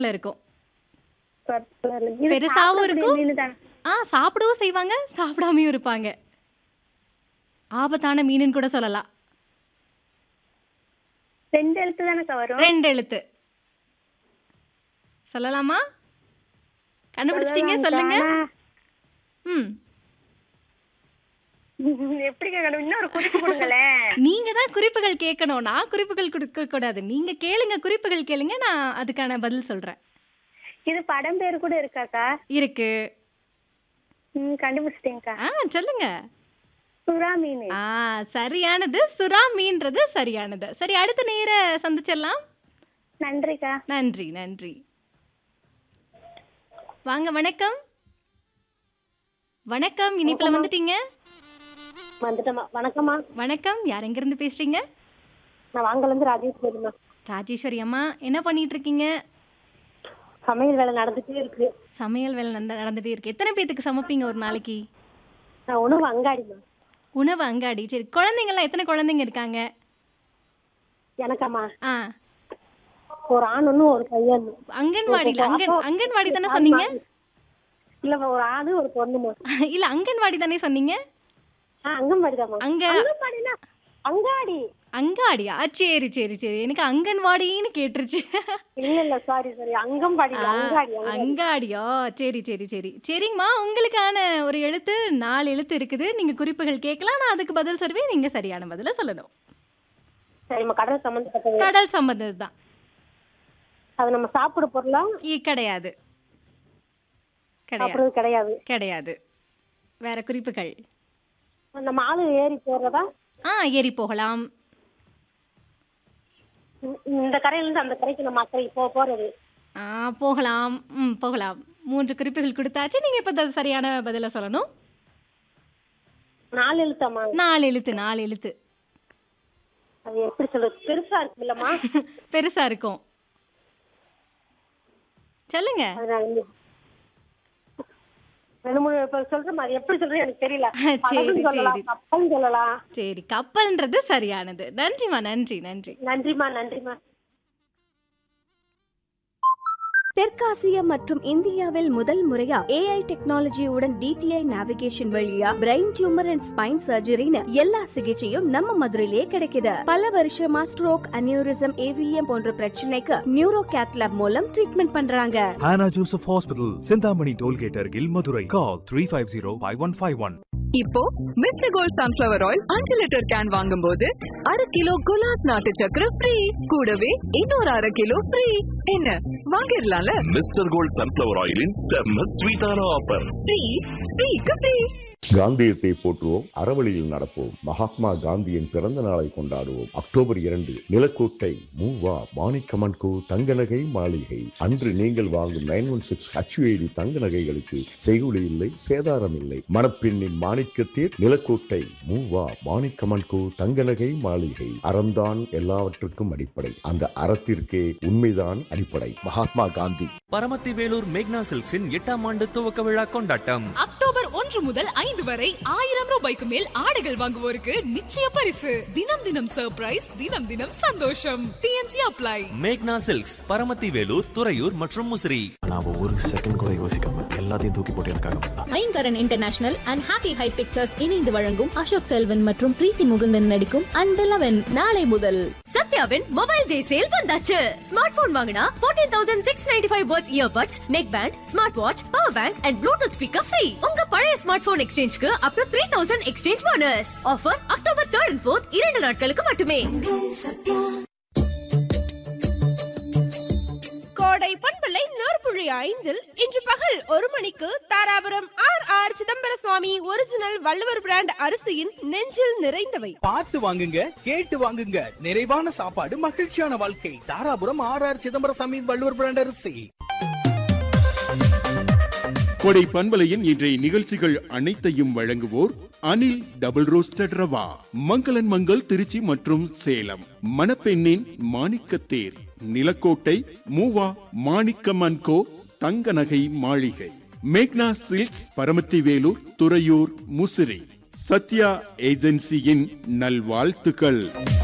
இருக்கும் கருப்புல இது பெருசாவும் சாப்பிடக்கூடிய இருக்கும். மீனு தான். ஆ சாப்பிடவும் செய்வாங்க சாப்பிடாமையும் இருப்பாங்க ஆபத்தான மீனுன்னு கூட சொல்லலாம் ரெண்டு எழுத்து தானக்கா வரும் ரெண்டு எழுத்து சொல்லலாமா கண்டுபிடிச்சிட்டீங்க சொல்லுங்க ஆனா, ம் எப்படிக்கா கண்டு- இன்னொரு குறிப்பு கொடுங்களேன் நீங்க தான் குறிப்புகள் கேட்கணும் நான் குறிப்புகள் கொடுக்க கூடாது நீங்க கேளுங்க குறிப்புகள் கேளுங்க நான் அதுக்கான பதில் சொல்றேன் இது படம் பேர் கூட இருக்காக்கா இருக்கு ம் கண்டுபிடிச்சிட்டேங்க்கா ஆ சொல்லுங்க சுறா மீன் ஆ சரியானது சுறா மீன்றது சரியானது சரி அடுத்த நேர சந்திச்சிடலாம் நன்றிக்கா நன்றி நன்றி வாங்க வணக்கம் வணக்கம் இனிப்புல வந்துட்டீங்க வந்துட்டேம்மா வணக்கம்மா வணக்கம் யார் எங்கிருந்து பேசுறீங்க நான் வாங்கலேருந்து ராஜேஷ் பேருமா ராஜேஸ்வரி அம்மா என்ன பண்ணிட்டு இருக்கீங்க சமையல் வேலை நடந்துட்டே இருக்கு சமையல் வேலை நட- நடந்துட்டே இருக்கு எத்தனை பேத்துக்கு சமைப்பீங்க ஒரு நாளைக்கு நான் உணவு அங்காடிமா உணவு அங்காடி சரி குழந்தைங்கள்லாம் எத்தனை குழந்தைங்க இருக்காங்க எனக்காம்மா ஆ ஒரு ஆண் ஒண்ணு ஒரு பையன் அங்கன்வாடியில் அங்கன் அங்கன்வாடி தானே சொன்னீங்க இல்ல ஒரு ஆணு ஒரு பொண்ணுமா இல்ல அங்கன்வாடி தானே சொன்னீங்க ஆ அங்கன்வாடி தாம்மா அங்க அங்கன்வாடினா அங்காடி அங்காடியா சரி சரி சரி எனக்கு அங்கன்வாடின்னு கேட்டுருச்சு இல்ல இல்ல சாரி சாரி அங்கன்வாடி இல்ல, அங்காடி அங்காடி. அங்காடியா சரி சரி சரி சரிங்கம்மா உங்களுக்கான ஒரு எழுத்து நாலு எழுத்து இருக்குது நீங்க குறிப்புகள் கேட்கலாம் நான் அதுக்கு பதில் சொல்லுவேன் நீங்க சரியான பதில சொல்லணும் சரிம்மா கடல் சம்பந்தப்பட்டது கடல் சம்பந்தது தான் அது நம்ம சாப்பிட பொருளா கிடையாது கிடையாது சாப்பிடுறது கிடையாது கிடையாது வேற குறிப்புகள் நம்ம ஆளு ஏறி போறதா ஆ ஏறி போகலாம் இந்த- இந்த கரையில இருந்து அந்த கரைக்கு நம்ம அக்கறைக்கு போ போறது ஆ போகலாம் ம் போகலாம் மூன்று குறிப்புகள் கொடுத்தாச்சு நீங்க இப்ப த- சரியான பதில சொல்லணும் நாலு எழுத்தாம்மா நாலு எழுத்து நாலு எழுத்து அது எப்படி சொல்றது பெருசா இருக்கு இல்லம்மா பெருசா இருக்கும் சொல்லுங்க அது நான் வந்து- ரெண்டு மூணு இப்ப சொல்றேன் அது எப்படி சொல்றது எனக்கு தெரியல சரி, படகுன்னு சொல்லலாம் சரி. கப்பல் சொல்லலாம் சரி கப்பல்ன்றது சரியானது நன்றிம்மா நன்றி நன்றி நன்றிம்மா நன்றிம்மா தெற்காசிய மற்றும் இந்தியாவில் முதல் முறையா ஏஐ டெக்னாலஜியுடன் டிடிஐ நேவிகேஷன் வழியா பிரெயின் டியூமர் அண்ட் ஸ்பைன் சர்ஜரின்னு எல்லா சிகிச்சையும் நம்ம மதுரையிலே கிடைக்குது பல வருஷமா ஸ்ட்ரோக் அனியூரிசம் ஏவிஎம் போன்ற பிரச்சனைக்கு நியூரோ கேத்லாப் மூலம் ட்ரீட்மெண்ட் பண்றாங்க Hannah Joseph Hospital, Sindhamani Tollgate Argil, Madurai. Call 350-5151. இப்போ மிஸ்டர் கோல்ட் சன்ஃபிளவர் ஆயில் அஞ்சு லிட்டர் கேன் வாங்கும்போது அரை கிலோ குலாஸ் நாட்டு சக்கரை ஃப்ரீ கூடவே இன்னொரு அரை கிலோ ஃப்ரீ என்ன வாங்கிடலாம்ல மிஸ்டர் கோல்ட் சன்ஃபிளவர் ஆயிலின் செம்ம ஸ்வீட்டான ஆஃபர் ஃப்ரீ ஃப்ரீக்கு ஃப்ரீ காந்தியத்தை போற்றுவோம் அறவழியில் நடப்போம் மகாத்மா காந்தியின் பிறந்த நாளை கொண்டாடுவோம் அக்டோபர் இரண்டு நிலக்கோட்டை மூவா மாணிக்கமன் கோ தங்க நகை மாளிகை அன்று நீங்கள் வாங்கும் நைன் ஒன் சிக்ஸ் ஹச்ஐடி தங்க நகைகளுக்கு செய்குலி இல்லை சேதாரம் இல்லை மணப்பெண்ணின் மாணிக்கத்தேர் நிலக்கோட்டை மூவா மாணிக்கமன் கோ தங்க நகை மாளிகை அறம்தான் எல்லாவற்றுக்கும் அடிப்படை அந்த அறத்திற்கே உண்மைதான் அடிப்படை மகாத்மா காந்தி பரமத்தி வேலூர் மேக்னா சில்க்ஸின் எட்டாம் ஆண்டு துவக்க விழா கொண்டாட்டம் அக்டோபர் ஒன்று முதல் ஐந்து வரை ஆயிரம் ரூபாய்க்கு மேல் ஆடைகள் வாங்குவோருக்கு நிச்சய பரிசு தினம் தினம் சர்ப்ரைஸ் தினம் தினம் சந்தோஷம் டிஎன்சி அப்ளை மேக்னா சில்க்ஸ் பரமத்தி வேலூர் துறையூர் மற்றும் முசிறி நான் ஒரு செகண்ட் கூட யோசிக்காம எல்லாத்தையும் தூக்கி போட்டு எனக்காக வந்தான் Ayngaran international and happy high pictures இணைந்து வழங்கும் அசோக் செல்வன் மற்றும் பிரீத்தி முகுந்தன் நடிக்கும் அண்ட் லெவன் நாளை முதல் சத்யாவின் மொபைல் டே சேல் வந்தாச்சு ஸ்மார்ட் போன் வாங்கினா 14695 தௌசண்ட் சிக்ஸ் நைன்டி ஃபைவ் பர்த் earbuds neck band smart watch power bank and Bluetooth speaker free உங்க பழைய ஸ்மார்ட் போன் எக்ஸ்சேஞ்சுக்கு up to three thousand exchange bonus offer October third and fourth இரண்டு நாட்களுக்கு மட்டுமே கோடை பண்பலை நூற்புழி ஐந்தில் இன்று பகல் ஒரு மணிக்கு Dharapuram R R Chidambara Swamy original Valluvar brand அரிசியின் நெஞ்சில் நிறைந்தவை பார்த்து வாங்குங்க கேட்டு வாங்குங்க நிறைவான சாப்பாடு மகிழ்ச்சியான வாழ்க்கை Dharapuram R R Chidambaraswamy Valluvar brand அரிசி கொடை பண்பலையின் இன்றைய நிகழ்ச்சிகள் அனைத்தையும் வழங்குவோர் அனில் டபுள் ரோஸ்டட் ரவா மங்களன் மங்கள் திருச்சி மற்றும் சேலம் மணப்பெண்ணின் மாணிக்கத்தேர் நிலக்கோட்டை மூவா மாணிக்கமன்கோ தங்க நகை மாளிகை மேக்னா சில்க்ஸ் பரமத்தி வேலூர் துறையூர் முசிறி சத்யா ஏஜென்சியின் நல்வாழ்த்துக்கள்